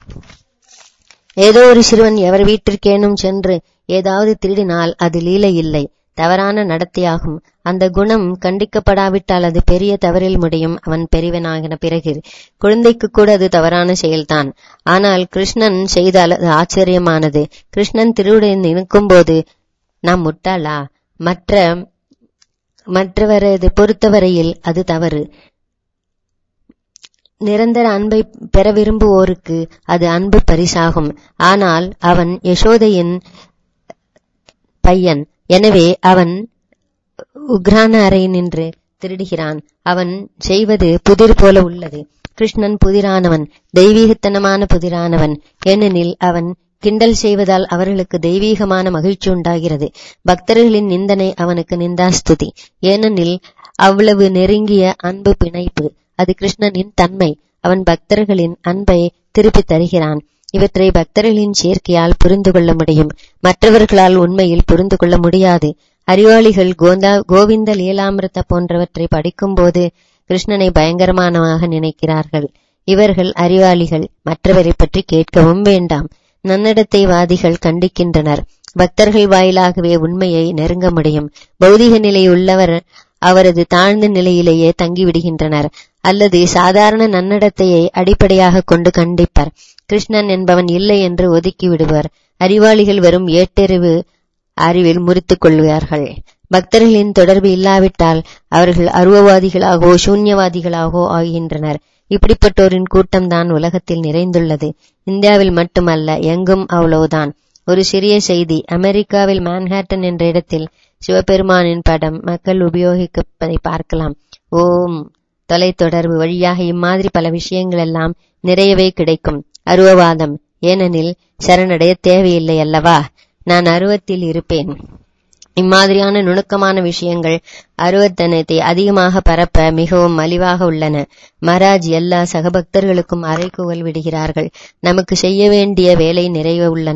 ஏதோ ஒரு சிறுவன் எவர் வீட்டிற்கேனும் சென்று ஏதாவது திருடினால் அது லீலை இல்லை தவறான நடத்தையாகும் அந்த குணம் கண்டிக்கப்படாவிட்டால் அது பெரிய தவறில் முடியும் அவன் பெரியவனாகின பிறகு குழந்தைக்கு கூட அது தவறான செயல்தான் ஆனால் கிருஷ்ணன் செய்தால் அது ஆச்சரியமானது கிருஷ்ணன் திருவுடன் இருக்கும்போது நாம் முட்டாளா மற்ற மற்றவரது பொறுத்தவரையில் அது தவறு நிரந்தர அன்பை பெற விரும்புவோருக்கு அது அன்பு பரிசாகும் ஆனால் அவன் யசோதையின் பையன் எனவே அவன் உக்ரான அறை நின்று திருடுகிறான் அவன் செய்வது புதிர் போல உள்ளது கிருஷ்ணன் புதிரானவன் தெய்வீகத்தனமான புதிரானவன் ஏனெனில் அவன் கிண்டல் செய்வதால் அவர்களுக்கு தெய்வீகமான மகிழ்ச்சி உண்டாகிறது பக்தர்களின் நிந்தனை அவனுக்கு நிந்தாஸ்துதி ஏனெனில் அவ்வளவு நெருங்கிய அன்பு பிணைப்பு அது கிருஷ்ணனின் தன்மை அவன் பக்தர்களின் அன்பை திருப்பி தருகிறான் இவற்றை பக்தர்களின் சேர்க்கையால் புரிந்து கொள்ள முடியும் மற்றவர்களால் உண்மையில் புரிந்து கொள்ள முடியாது அறிவாளிகள் கோந்தா கோவிந்த லீலாமிருத போன்றவற்றை படிக்கும்போது கிருஷ்ணனை பயங்கரமானவாக நினைக்கிறார்கள் இவர்கள் அறிவாளிகள் மற்றவரை பற்றி கேட்கவும் வேண்டாம் நன்னடத்தைவாதிகள் கண்டிக்கின்றனர் பக்தர்கள் வாயிலாகவே உண்மையை நெருங்க முடியும் பௌதிக நிலை உள்ளவர் அவரது தாழ்ந்த நிலையிலேயே தங்கிவிடுகின்றனர் அல்லது சாதாரண நன்னடத்தையை அடிப்படையாக கொண்டு கண்டிப்பர் கிருஷ்ணன் என்பவன் இல்லை என்று ஒதுக்கி விடுவர் அறிவாளிகள் வெறும் ஏட்டறிவு அறிவில் முறித்துக் கொள்வார்கள் பக்தர்களின் தொடர்பு இல்லாவிட்டால் அவர்கள் அருவவாதிகளாகவோ சூன்யவாதிகளாகவோ ஆகின்றனர் இப்படிப்பட்டோரின் கூட்டம்தான் உலகத்தில் நிறைந்துள்ளது இந்தியாவில் மட்டுமல்ல எங்கும் அவ்வளவுதான் ஒரு சிறிய செய்தி அமெரிக்காவில் மேன்ஹாட்டன் என்ற இடத்தில் சிவபெருமானின் படம் மக்கள் உபயோகிப்பதை பார்க்கலாம் ஓம் தொலைத்தொடர்பு வழியாக இம்மாதிரி பல விஷயங்கள் எல்லாம் நிறையவே கிடைக்கும் அருவவாதம் ஏனெனில் சரணடைய தேவையில்லை அல்லவா நான் அருவத்தில் இருப்பேன் இம்மாதிரியான நுணுக்கமான விஷயங்கள் அருவத்தனத்தை அதிகமாக பரப்ப மிகவும் மலிவாக உள்ளன மராஜ் எல்லா சகபக்தர்களுக்கும் அறைகூவல் விடுகிறார்கள் நமக்கு செய்ய வேண்டிய வேலை நிறைய உள்ளன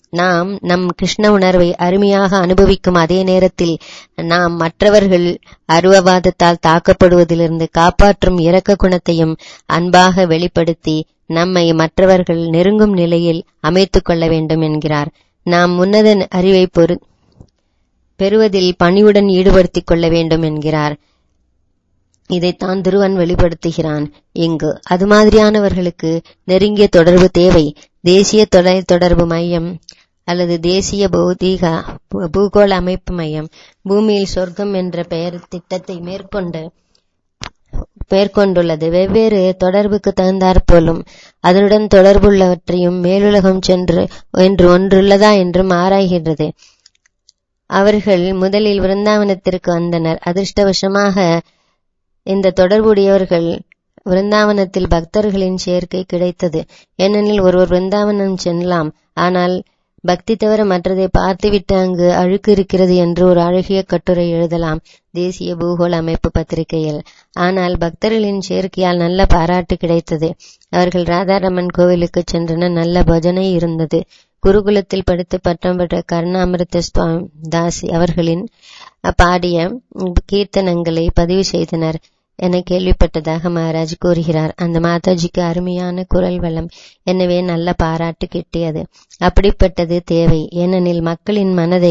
நாம் நம் கிருஷ்ண உணர்வை அருமையாக அனுபவிக்கும் அதே நேரத்தில் நாம் மற்றவர்கள் அருவவாதத்தால் தாக்கப்படுவதிலிருந்து காப்பாற்றும் இரக்க குணத்தையும் அன்பாக வெளிப்படுத்தி நம்மை மற்றவர்கள் நெருங்கும் நிலையில் அமைத்துக் கொள்ள வேண்டும் என்கிறார் நாம் உன்னத அறிவை பொறு பெறுவதில் பணிவுடன் ஈடுபடுத்திக் கொள்ள வேண்டும் என்கிறார் இதைத்தான் துருவன் வெளிப்படுத்துகிறான் இங்கு அது மாதிரியானவர்களுக்கு நெருங்கிய தொடர்பு தேவை தேசிய தொலை தொடர்பு மையம் அல்லது தேசிய பௌதீக பூகோள அமைப்பு மையம் பூமியில் சொர்க்கம் என்ற பெயர் திட்டத்தை மேற்கொண்டு மேற்கொண்டுள்ளது வெவ்வேறு தொடர்புக்கு தகுந்தாற் போலும் அதனுடன் தொடர்புள்ளவற்றையும் மேலுலகம் சென்று என்று ஒன்றுள்ளதா என்றும் ஆராய்கின்றது அவர்கள் முதலில் விருந்தாவனத்திற்கு வந்தனர் அதிர்ஷ்டவசமாக இந்த தொடர்புடையவர்கள் விருந்தாவனத்தில் பக்தர்களின் சேர்க்கை கிடைத்தது ஏனெனில் ஒருவர் விருந்தாவனம் செல்லலாம் ஆனால் பக்தி தவிர மற்றதை பார்த்துவிட்டு அங்கு அழுக்கு இருக்கிறது என்று ஒரு அழகிய கட்டுரை எழுதலாம் தேசிய பூகோள அமைப்பு பத்திரிகையில் ஆனால் பக்தர்களின் சேர்க்கையால் நல்ல பாராட்டு கிடைத்தது அவர்கள் ராதாரமன் கோவிலுக்கு சென்றனர் நல்ல பஜனை இருந்தது குருகுலத்தில் படித்து பட்டம் பெற்ற கருணாமிருத்த சுவாமி தாசி அவர்களின் பாடிய கீர்த்தனங்களை பதிவு செய்தனர் என கேள்விப்பட்டதாக மகாராஜ் கூறுகிறார் அந்த மாதாஜிக்கு அருமையான குரல் வளம் எனவே நல்ல பாராட்டு கிட்டியது அப்படிப்பட்டது தேவை ஏனெனில் மக்களின் மனதை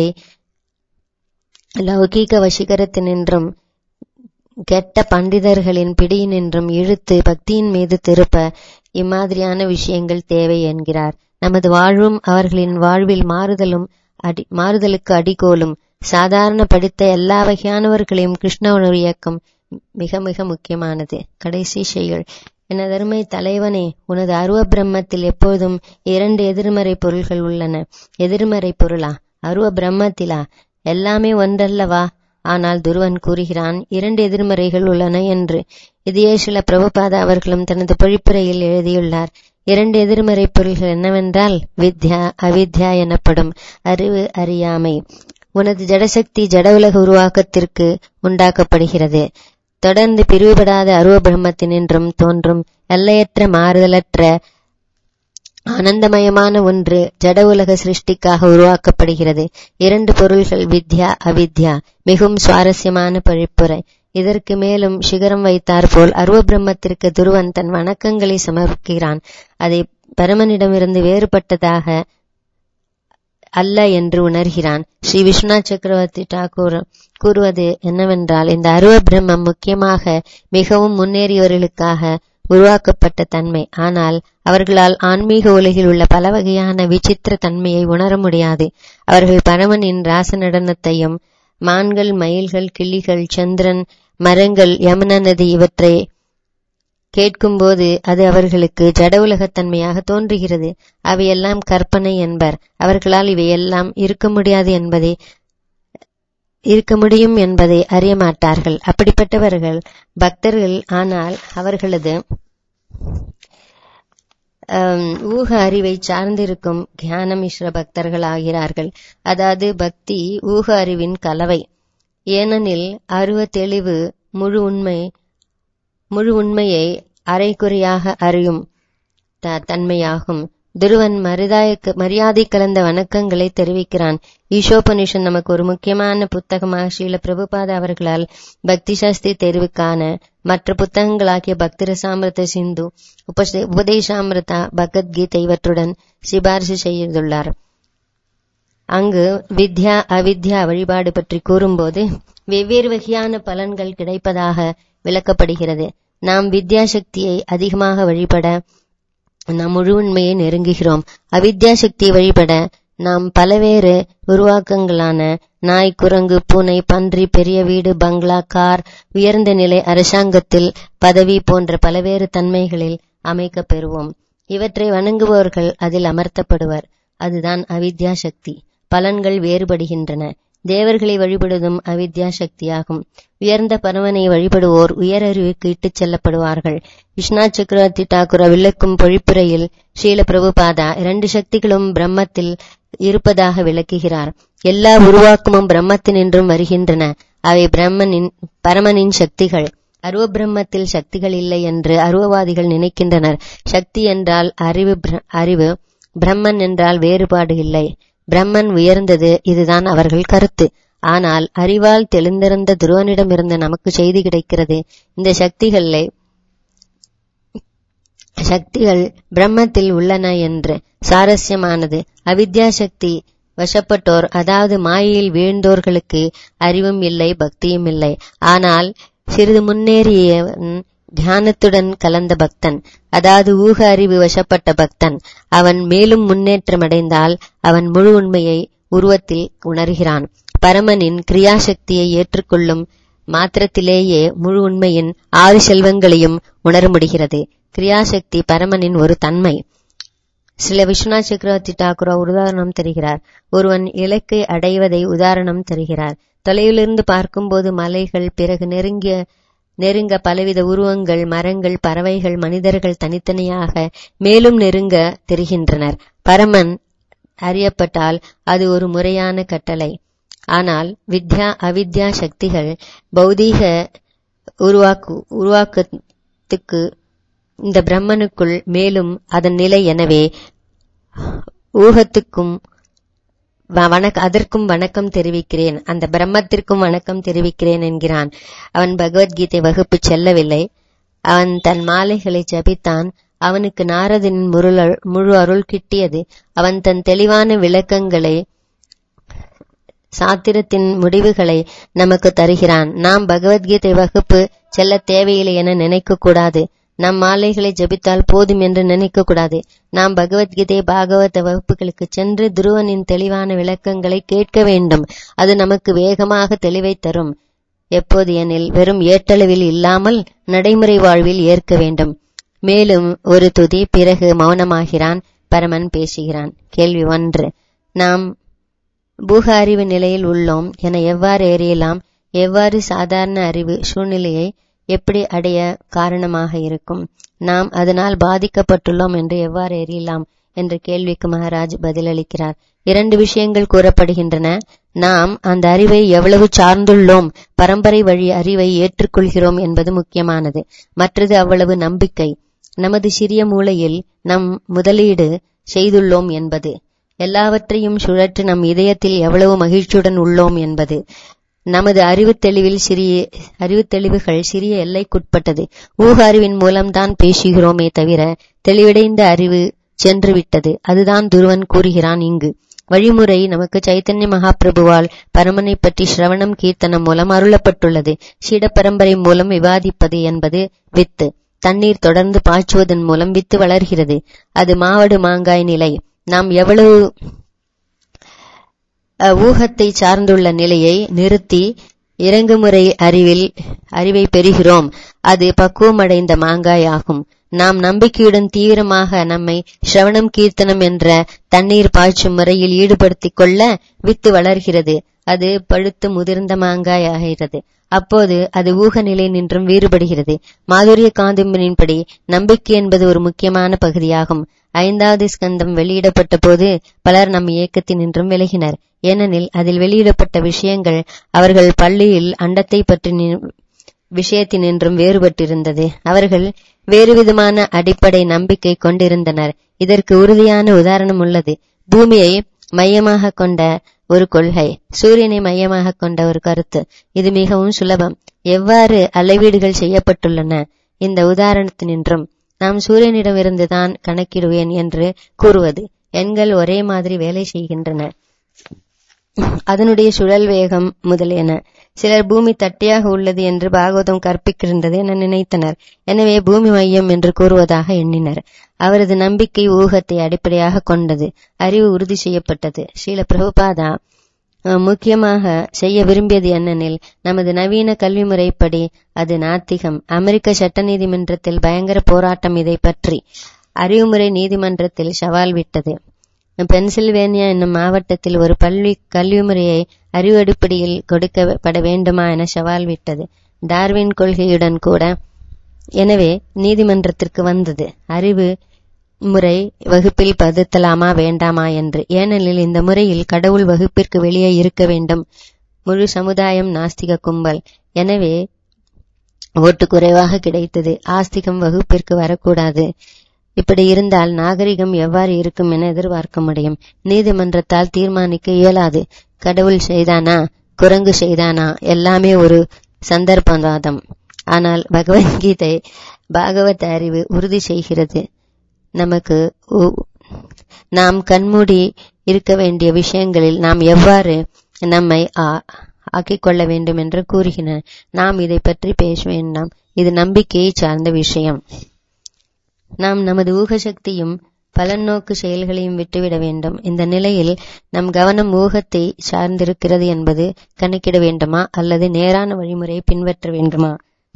லௌகீக வசீகரத்தினின்றும் கெட்ட பண்டிதர்களின் பிடியினின்றும் இழுத்து பக்தியின் மீது திருப்ப இம்மாதிரியான விஷயங்கள் தேவை என்கிறார் நமது வாழ்வும் அவர்களின் வாழ்வில் மாறுதலும் அடி மாறுதலுக்கு அடிகோலும் சாதாரண படித்த எல்லா வகையானவர்களையும் கிருஷ்ண உணர்வு இயக்கம் மிக மிக முக்கியமானது கடைசி செயல் எனதருமை தலைவனே உனது அருவ பிரம்மத்தில் எப்போதும் இரண்டு எதிர்மறை பொருள்கள் உள்ளன எதிர்மறை பொருளா அருவ பிரம்மத்திலா எல்லாமே ஒன்றல்லவா ஆனால் துருவன் கூறுகிறான் இரண்டு எதிர்மறைகள் உள்ளன என்று இதையே சில பிரபுபாதா அவர்களும் தனது பொழிப்புரையில் எழுதியுள்ளார் இரண்டு எதிர்மறை பொருள்கள் என்னவென்றால் வித்யா அவித்யா எனப்படும் அறிவு அறியாமை உனது ஜடசக்தி ஜட உலக உருவாக்கத்திற்கு உண்டாக்கப்படுகிறது தொடர்ந்து பிரிவுபடாத அருவ பிரம்மத்தினின்றும் தோன்றும் எல்லையற்ற மாறுதலற்ற ஆனந்தமயமான ஒன்று ஜட உலக சிருஷ்டிக்காக உருவாக்கப்படுகிறது இரண்டு பொருள்கள் வித்யா அவித்யா மிகவும் சுவாரஸ்யமான பழிப்புரை இதற்கு மேலும் சிகரம் வைத்தார் போல் அருவ பிரம்மத்திற்கு துருவன் தன் வணக்கங்களை சமர்ப்பிக்கிறான் அதை பரமனிடமிருந்து வேறுபட்டதாக அல்ல என்று உணர்கிறான் ஸ்ரீ விஸ்வநாத் சக்கரவர்த்தி டாகூர் கூறுவது என்னவென்றால் இந்த அருவ பிரம்மம் முக்கியமாக மிகவும் முன்னேறியவர்களுக்காக உருவாக்கப்பட்ட தன்மை ஆனால் அவர்களால் ஆன்மீக உலகில் உள்ள பல வகையான விசித்திர தன்மையை உணர முடியாது அவர்கள் பரமனின் ராச நடனத்தையும் மான்கள் மயில்கள் கிளிகள் சந்திரன் மரங்கள் யமுனா நதி இவற்றை கேட்கும்போது அது அவர்களுக்கு ஜட உலகத்தன்மையாக தோன்றுகிறது அவையெல்லாம் கற்பனை என்பர் அவர்களால் இவையெல்லாம் இருக்க முடியாது என்பதை இருக்க முடியும் என்பதை அறிய மாட்டார்கள் அப்படிப்பட்டவர்கள் பக்தர்கள் ஆனால் அவர்களது ஊக அறிவை சார்ந்திருக்கும் தியான மிஸ்ர பக்தர்கள் ஆகிறார்கள் அதாவது பக்தி ஊக அறிவின் கலவை ஏனெனில் அருவ தெளிவு முழு உண்மை முழு உண்மையை அரைக்குறையாக அறியும் தன்மையாகும் துருவன் மரிதாய மரியாதை கலந்த வணக்கங்களை தெரிவிக்கிறான் ஈஷோபனிஷன் நமக்கு ஒரு முக்கியமான புத்தகமாக ஸ்ரீல பிரபுபாத அவர்களால் பக்தி சாஸ்திரி தெரிவுக்கான மற்ற புத்தகங்களாகிய பக்திரசாமிரத சிந்து உபதே உபதேசாமிரதா பகவத்கீதை இவற்றுடன் சிபாரிசு செய்துள்ளார் அங்கு வித்யா அவித்யா வழிபாடு பற்றி கூறும்போது வெவ்வேறு வகையான பலன்கள் கிடைப்பதாக விளக்கப்படுகிறது நாம் வித்யா சக்தியை அதிகமாக வழிபட நாம் முழு உண்மையை நெருங்குகிறோம் அவித்யா சக்தியை வழிபட நாம் பலவேறு உருவாக்கங்களான நாய் குரங்கு பூனை பன்றி பெரிய வீடு பங்களா கார் உயர்ந்த நிலை அரசாங்கத்தில் பதவி போன்ற பலவேறு தன்மைகளில் அமைக்கப் பெறுவோம் இவற்றை வணங்குபவர்கள் அதில் அமர்த்தப்படுவர் அதுதான் அவித்யா சக்தி பலன்கள் வேறுபடுகின்றன தேவர்களை வழிபடுவதும் அவித்யா சக்தியாகும் உயர்ந்த பரவனை வழிபடுவோர் உயரறிவுக்கு இட்டுச் செல்லப்படுவார்கள் விஷ்ணா சக்கரவர்த்தி டாக்குர விளக்கும் பொழிப்புரையில் ஸ்ரீல பிரபுபாதா இரண்டு சக்திகளும் பிரம்மத்தில் இருப்பதாக விளக்குகிறார் எல்லா உருவாக்கமும் பிரம்மத்தினின்றும் வருகின்றன அவை பிரம்மனின் பரமனின் சக்திகள் அருவ பிரம்மத்தில் சக்திகள் இல்லை என்று அருவவாதிகள் நினைக்கின்றனர் சக்தி என்றால் அறிவு அறிவு பிரம்மன் என்றால் வேறுபாடு இல்லை பிரம்மன் உயர்ந்தது இதுதான் அவர்கள் கருத்து ஆனால் அறிவால் தெளிந்திருந்த துருவனிடமிருந்து நமக்கு செய்தி கிடைக்கிறது இந்த சக்திகளை சக்திகள் பிரம்மத்தில் உள்ளன என்று சாரஸ்யமானது அவித்யா சக்தி வசப்பட்டோர் அதாவது மாயையில் வீழ்ந்தோர்களுக்கு அறிவும் இல்லை பக்தியும் இல்லை ஆனால் சிறிது முன்னேறியவன் தியானத்துடன் கலந்த பக்தன் அதாவது ஊக அறிவு வசப்பட்ட பக்தன் அவன் மேலும் முன்னேற்றமடைந்தால் அவன் முழு உண்மையை உருவத்தில் உணர்கிறான் பரமனின் கிரியாசக்தியை ஏற்றுக்கொள்ளும் மாத்திரத்திலேயே முழு உண்மையின் ஆறு செல்வங்களையும் உணர முடிகிறது கிரியாசக்தி பரமனின் ஒரு தன்மை சில விஸ்வநாத் சக்கரவர்த்தி டாக்குரா உதாரணம் தருகிறார் ஒருவன் இலக்கை அடைவதை உதாரணம் தருகிறார் தொலைவிலிருந்து பார்க்கும்போது மலைகள் பிறகு நெருங்கிய நெருங்க பலவித உருவங்கள் மரங்கள் பறவைகள் மனிதர்கள் தனித்தனியாக மேலும் நெருங்க தெரிகின்றனர் பரமன் அறியப்பட்டால் அது ஒரு முறையான கட்டளை ஆனால் வித்யா அவித்யா சக்திகள் பௌதீக உருவாக்கு உருவாக்கத்துக்கு இந்த பிரம்மனுக்குள் மேலும் அதன் நிலை எனவே ஊகத்துக்கும் வணக்க அதற்கும் வணக்கம் தெரிவிக்கிறேன் அந்த பிரம்மத்திற்கும் வணக்கம் தெரிவிக்கிறேன் என்கிறான் அவன் பகவத்கீதை வகுப்பு செல்லவில்லை அவன் தன் மாலைகளை ஜபித்தான் அவனுக்கு நாரதனின் முழு அருள் கிட்டியது அவன் தன் தெளிவான விளக்கங்களை சாத்திரத்தின் முடிவுகளை நமக்கு தருகிறான் நாம் பகவத்கீதை வகுப்பு செல்ல தேவையில்லை என நினைக்க கூடாது நம் மாலைகளை ஜபித்தால் போதும் என்று நினைக்க கூடாது நாம் பகவத்கீதை பாகவத வகுப்புகளுக்கு சென்று துருவனின் தெளிவான விளக்கங்களை கேட்க வேண்டும் அது நமக்கு வேகமாக தெளிவை தரும் எப்போது எனில் வெறும் ஏட்டளவில் இல்லாமல் நடைமுறை வாழ்வில் ஏற்க வேண்டும் மேலும் ஒரு துதி பிறகு மௌனமாகிறான் பரமன் பேசுகிறான் கேள்வி ஒன்று நாம் பூக அறிவு நிலையில் உள்ளோம் என எவ்வாறு எறியலாம் எவ்வாறு சாதாரண அறிவு சூழ்நிலையை எப்படி அடைய காரணமாக இருக்கும் நாம் அதனால் பாதிக்கப்பட்டுள்ளோம் என்று எவ்வாறு எறியலாம் என்ற கேள்விக்கு மகாராஜ் பதிலளிக்கிறார் இரண்டு விஷயங்கள் கூறப்படுகின்றன நாம் அந்த அறிவை எவ்வளவு சார்ந்துள்ளோம் பரம்பரை வழி அறிவை ஏற்றுக்கொள்கிறோம் என்பது முக்கியமானது மற்றது அவ்வளவு நம்பிக்கை நமது சிறிய மூளையில் நம் முதலீடு செய்துள்ளோம் என்பது எல்லாவற்றையும் சுழற்று நம் இதயத்தில் எவ்வளவு மகிழ்ச்சியுடன் உள்ளோம் என்பது நமது அறிவு தெளிவில் சிறிய அறிவு தெளிவுகள் சிறிய எல்லைக்குட்பட்டது ஊக அறிவின் மூலம்தான் பேசுகிறோமே தவிர தெளிவடைந்த அறிவு சென்று விட்டது அதுதான் துருவன் கூறுகிறான் இங்கு வழிமுறை நமக்கு சைத்தன்ய மகாபிரபுவால் பரமனை பற்றி சிரவணம் கீர்த்தனம் மூலம் அருளப்பட்டுள்ளது சீட பரம்பரை மூலம் விவாதிப்பது என்பது வித்து தண்ணீர் தொடர்ந்து பாய்ச்சுவதன் மூலம் வித்து வளர்கிறது அது மாவடு மாங்காய் நிலை நாம் எவ்வளவு ஊகத்தை சார்ந்துள்ள நிலையை நிறுத்தி இறங்குமுறை அறிவில் அறிவை பெறுகிறோம் அது பக்குவமடைந்த மாங்காய் ஆகும் நாம் நம்பிக்கையுடன் தீவிரமாக நம்மை ஸ்ரவணம் கீர்த்தனம் என்ற தண்ணீர் பாய்ச்சும் முறையில் ஈடுபடுத்திக் கொள்ள வித்து வளர்கிறது அது பழுத்து முதிர்ந்த மாங்காய் ஆகிறது அப்போது அது ஊக நிலை நின்றும் வேறுபடுகிறது மாதுரிய காந்திம்பனின்படி நம்பிக்கை என்பது ஒரு முக்கியமான பகுதியாகும் ஐந்தாவது ஸ்கந்தம் வெளியிடப்பட்ட போது பலர் நம் இயக்கத்தில் நின்றும் விலகினர் ஏனெனில் அதில் வெளியிடப்பட்ட விஷயங்கள் அவர்கள் பள்ளியில் அண்டத்தை பற்றி விஷயத்தினின்றும் வேறுபட்டிருந்தது அவர்கள் வேறுவிதமான அடிப்படை நம்பிக்கை கொண்டிருந்தனர் இதற்கு உறுதியான உதாரணம் உள்ளது பூமியை மையமாக கொண்ட ஒரு கொள்கை சூரியனை மையமாக கொண்ட ஒரு கருத்து இது மிகவும் சுலபம் எவ்வாறு அளவீடுகள் செய்யப்பட்டுள்ளன இந்த உதாரணத்தினின்றும் நாம் சூரியனிடமிருந்துதான் கணக்கிடுவேன் என்று கூறுவது எண்கள் ஒரே மாதிரி வேலை செய்கின்றன அதனுடைய சுழல் வேகம் முதலியன சிலர் பூமி தட்டியாக உள்ளது என்று பாகவதம் கற்பிக்கின்றது என நினைத்தனர் எனவே பூமி மையம் என்று கூறுவதாக எண்ணினர் அவரது நம்பிக்கை ஊகத்தை அடிப்படையாக கொண்டது அறிவு உறுதி செய்யப்பட்டது ஸ்ரீல பிரபுபாதா முக்கியமாக செய்ய விரும்பியது என்னெனில் நமது நவீன கல்வி முறைப்படி அது நாத்திகம் அமெரிக்க சட்ட நீதிமன்றத்தில் பயங்கர போராட்டம் இதை பற்றி அறிவுமுறை நீதிமன்றத்தில் சவால் விட்டது பென்சில்வேனியா என்னும் மாவட்டத்தில் ஒரு பள்ளி கல்வி முறையை அறிவு அடிப்படையில் கொடுக்கப்பட வேண்டுமா என சவால் விட்டது டார்வின் கொள்கையுடன் கூட எனவே நீதிமன்றத்திற்கு வந்தது அறிவு முறை வகுப்பில் பதுத்தலாமா வேண்டாமா என்று ஏனெனில் இந்த முறையில் கடவுள் வகுப்பிற்கு வெளியே இருக்க வேண்டும் முழு சமுதாயம் நாஸ்திக கும்பல் எனவே ஓட்டு குறைவாக கிடைத்தது ஆஸ்திகம் வகுப்பிற்கு வரக்கூடாது இப்படி இருந்தால் நாகரிகம் எவ்வாறு இருக்கும் என எதிர்பார்க்க முடியும் நீதிமன்றத்தால் தீர்மானிக்க இயலாது கடவுள் செய்தானா குரங்கு செய்தானா எல்லாமே ஒரு சந்தர்ப்பவாதம் ஆனால் பகவத்கீதை பாகவத் அறிவு உறுதி செய்கிறது நமக்கு உ- நாம் கண்மூடி இருக்க வேண்டிய விஷயங்களில் நாம் எவ்வாறு நம்மை ஆ- ஆக்கிக் கொள்ள வேண்டும் என்று கூறுகின்றன நாம் இதை பற்றி பேச வேண்டாம் இது நம்பிக்கையை சார்ந்த விஷயம் நாம் நமது ஊகசக்தியும் பலநோக்கு செயல்களையும் விட்டுவிட வேண்டும் இந்த நிலையில் நம் கவனம் ஊகத்தை சார்ந்திருக்கிறது என்பது கணக்கிட வேண்டுமா அல்லது நேரான வழிமுறையை பின்பற்ற வேண்டுமா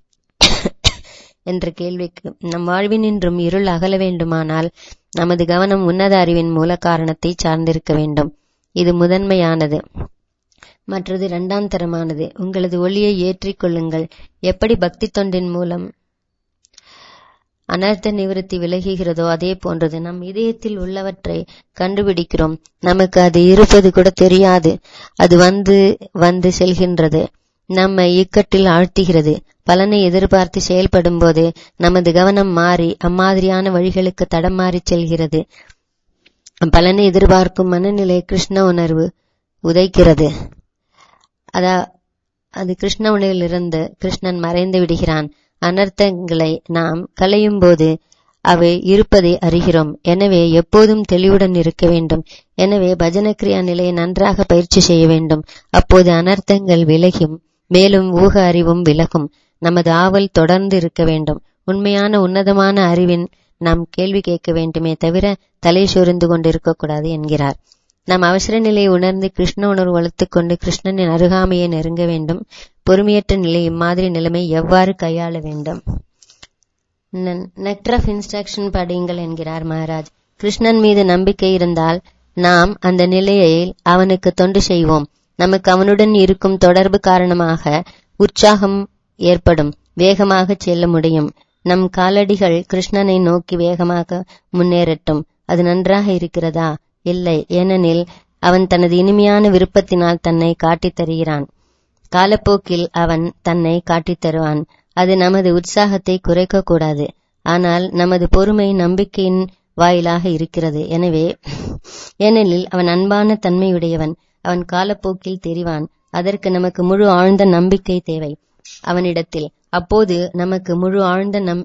என்ற கேள்விக்கு நம் வாழ்வினின்றும் இருள் அகல வேண்டுமானால் நமது கவனம் உன்னத அறிவின் மூல காரணத்தை சார்ந்திருக்க வேண்டும் இது முதன்மையானது மற்றது இரண்டாம் தரமானது உங்களது ஒளியை ஏற்றிக் கொள்ளுங்கள் எப்படி பக்தி தொண்டின் மூலம் அனர்த்த நிவிருத்தி விலகுகிறதோ அதே போன்றது நம் இதயத்தில் உள்ளவற்றை கண்டுபிடிக்கிறோம் நமக்கு அது இருப்பது கூட தெரியாது அது வந்து வந்து செல்கின்றது நம்மை இக்கட்டில் ஆழ்த்துகிறது பலனை எதிர்பார்த்து செயல்படும் போது நமது கவனம் மாறி அம்மாதிரியான வழிகளுக்கு தடம் மாறிச் செல்கிறது பலனை எதிர்பார்க்கும் மனநிலை கிருஷ்ண உணர்வு உதைக்கிறது அதா அது கிருஷ்ண உணர்விலிருந்து கிருஷ்ணன் மறைந்து விடுகிறான் அனர்த்தங்களை நாம் களையும் போது அவை இருப்பதை அறிகிறோம் எனவே எப்போதும் தெளிவுடன் இருக்க வேண்டும் எனவே பஜன கிரியா நிலையை நன்றாக பயிற்சி செய்ய வேண்டும் அப்போது அனர்த்தங்கள் விலகும் மேலும் ஊக அறிவும் விலகும் நமது ஆவல் தொடர்ந்து இருக்க வேண்டும் உண்மையான உன்னதமான அறிவின் நாம் கேள்வி கேட்க வேண்டுமே தவிர தலை சொரிந்து கொண்டு இருக்கக்கூடாது என்கிறார் நாம் அவசர நிலையை உணர்ந்து கிருஷ்ண உணர்வு வளர்த்துக் கொண்டு கிருஷ்ணனின் அருகாமையை நெருங்க வேண்டும் பொறுமையற்ற நிலை இம்மாதிரி நிலைமை எவ்வாறு கையாள வேண்டும் நெக்டர் ஆஃப் இன்ஸ்ட்ரக்ஷன் படியுங்கள் என்கிறார் மகாராஜ் கிருஷ்ணன் மீது நம்பிக்கை இருந்தால் நாம் அந்த நிலையில் அவனுக்கு தொண்டு செய்வோம் நமக்கு அவனுடன் இருக்கும் தொடர்பு காரணமாக உற்சாகம் ஏற்படும் வேகமாக செல்ல முடியும் நம் காலடிகள் கிருஷ்ணனை நோக்கி வேகமாக முன்னேறட்டும் அது நன்றாக இருக்கிறதா இல்லை ஏனெனில் அவன் தனது இனிமையான விருப்பத்தினால் தன்னை காட்டித் தருகிறான் காலப்போக்கில் அவன் தன்னை காட்டித் தருவான் அது நமது உற்சாகத்தை குறைக்க கூடாது ஆனால் நமது பொறுமை நம்பிக்கையின் வாயிலாக இருக்கிறது எனவே ஏனெனில் அவன் அன்பான தன்மையுடையவன் அவன் காலப்போக்கில் தெரிவான் அதற்கு நமக்கு முழு ஆழ்ந்த நம்பிக்கை தேவை அவனிடத்தில் அப்போது நமக்கு முழு ஆழ்ந்த நம்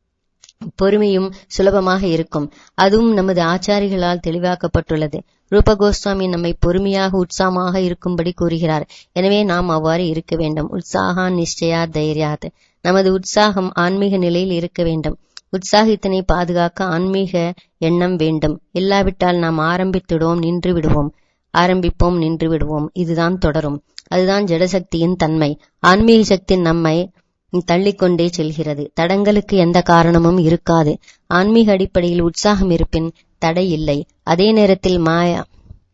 பொறுமையும் சுலபமாக இருக்கும் அதுவும் நமது ஆச்சாரிகளால் தெளிவாக்கப்பட்டுள்ளது ரூப கோஸ்வாமி நம்மை பொறுமையாக உற்சாகமாக இருக்கும்படி கூறுகிறார் எனவே நாம் அவ்வாறு இருக்க வேண்டும் உற்சாகா நிச்சயா தைரியாத் நமது உற்சாகம் ஆன்மீக நிலையில் இருக்க வேண்டும் உற்சாகத்தினை பாதுகாக்க ஆன்மீக எண்ணம் வேண்டும் இல்லாவிட்டால் நாம் ஆரம்பித்திடுவோம் நின்று விடுவோம் ஆரம்பிப்போம் நின்று விடுவோம் இதுதான் தொடரும் அதுதான் ஜடசக்தியின் தன்மை ஆன்மீக சக்தி நம்மை தள்ளிக்கொண்டே செல்கிறது தடங்களுக்கு எந்த காரணமும் இருக்காது ஆன்மீக அடிப்படையில் உற்சாகம் இருப்பின் தடை இல்லை அதே நேரத்தில் மாயா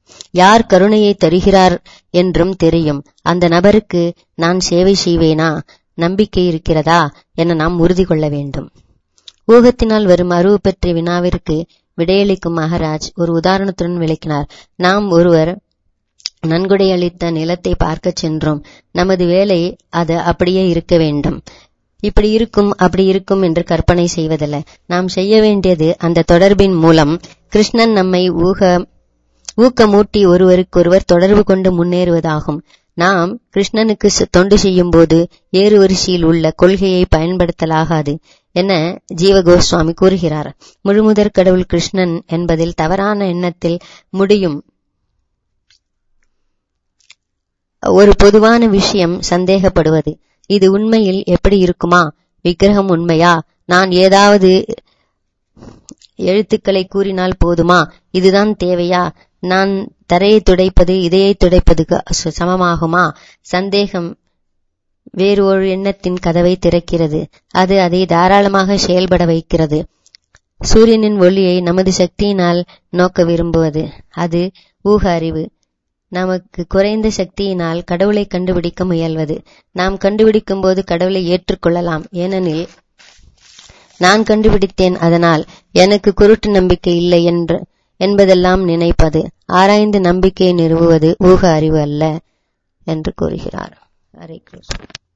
யார் கருணையை தருகிறார் என்றும் தெரியும் அந்த நபருக்கு நான் சேவை செய்வேனா நம்பிக்கை இருக்கிறதா என நாம் உறுதி கொள்ள வேண்டும் ஊகத்தினால் வரும் அறிவு பற்றிய வினாவிற்கு விடையளிக்கும் மகாராஜ் ஒரு உதாரணத்துடன் விளக்கினார் நாம் ஒருவர் நன்கொடை அளித்த நிலத்தை பார்க்கச் சென்றோம் நமது வேலை அது அப்படியே இருக்க வேண்டும் இப்படி இருக்கும் அப்படி இருக்கும் என்று கற்பனை செய்வதல்ல நாம் செய்ய வேண்டியது அந்த தொடர்பின் மூலம் கிருஷ்ணன் நம்மை ஊக ஊக்கமூட்டி ஒருவருக்கொருவர் தொடர்பு கொண்டு முன்னேறுவதாகும் நாம் கிருஷ்ணனுக்கு தொண்டு செய்யும் போது ஏறு வரிசையில் உள்ள கொள்கையை பயன்படுத்தலாகாது என ஜீவ கோஸ்வாமி கூறுகிறார் முழுமுதற் கடவுள் கிருஷ்ணன் என்பதில் தவறான எண்ணத்தில் முடியும் ஒரு பொதுவான விஷயம் சந்தேகப்படுவது இது உண்மையில் எப்படி இருக்குமா விக்கிரகம் உண்மையா நான் ஏதாவது எழுத்துக்களை கூறினால் போதுமா இதுதான் தேவையா நான் தரையை துடைப்பது இதையை துடைப்பதுக்கு சமமாகுமா சந்தேகம் வேறு ஒரு எண்ணத்தின் கதவை திறக்கிறது அது அதை தாராளமாக செயல்பட வைக்கிறது சூரியனின் ஒளியை நமது சக்தியினால் நோக்க விரும்புவது அது ஊக அறிவு நமக்கு குறைந்த சக்தியினால் கடவுளை கண்டுபிடிக்க முயல்வது நாம் கண்டுபிடிக்கும் போது கடவுளை ஏற்றுக்கொள்ளலாம் ஏனெனில் நான் கண்டுபிடித்தேன் அதனால் எனக்கு குருட்டு நம்பிக்கை இல்லை என்று என்பதெல்லாம் நினைப்பது ஆராய்ந்து நம்பிக்கையை நிறுவுவது ஊக அறிவு அல்ல என்று கூறுகிறார் ஹரே கிருஷ்ணன்